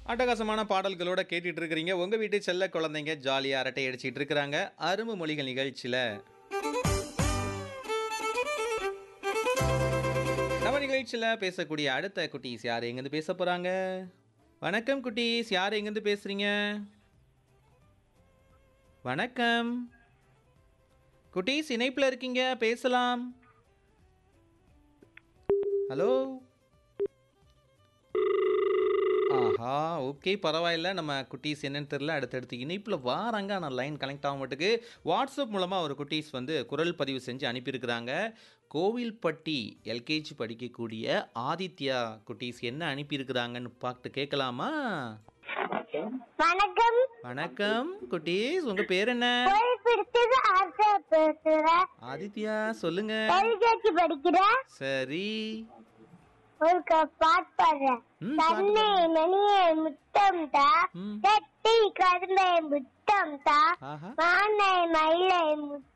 அட்டகாசமான பாடல்களோட கேட்டுட்டு இருக்கிறீங்க உங்க வீட்டு செல்ல குழந்தைங்க ஜாலியா அரட்டை அடிச்சிட்டு இருக்கிறாங்க அரும்பு மொழிகள் நிகழ்ச்சியில நம்ம நிகழ்ச்சியில பேசக்கூடிய அடுத்த குட்டீஸ் யார் எங்கிருந்து பேச போறாங்க வணக்கம் குட்டீஸ் யார் எங்கிருந்து பேசுறீங்க வணக்கம் குட்டீஸ் இணைப்புல இருக்கீங்க பேசலாம் ஹலோ ஆஹா ஓகே பரவாயில்ல நம்ம குட்டீஸ் என்னன்னு தெரியல அடுத்தடுத்து இணைப்பில் வாராங்க ஆனால் லைன் கனெக்ட் ஆக மாட்டுக்கு வாட்ஸ்அப் மூலமாக ஒரு குட்டீஸ் வந்து குரல் பதிவு செஞ்சு அனுப்பியிருக்கிறாங்க கோவில்பட்டி எல்கேஜி படிக்கக்கூடிய ஆதித்யா குட்டீஸ் என்ன அனுப்பியிருக்கிறாங்கன்னு பார்த்து கேட்கலாமா வணக்கம் வணக்கம் குட்டீஸ் உங்கள் பேர் என்ன கோயில் பிடிச்சது ஆசை பேசுறேன் ஆதித்யா சொல்லுங்க எல்கேஜி படிக்கிறேன் சரி ஒரு க- பாட்டு பாடுறேன் ம், தன்னை மணியை முத்தம் தா ம். கட்டி கரும்பை முத்தம் தா ஆஹா மானை மயிலை முத்தம்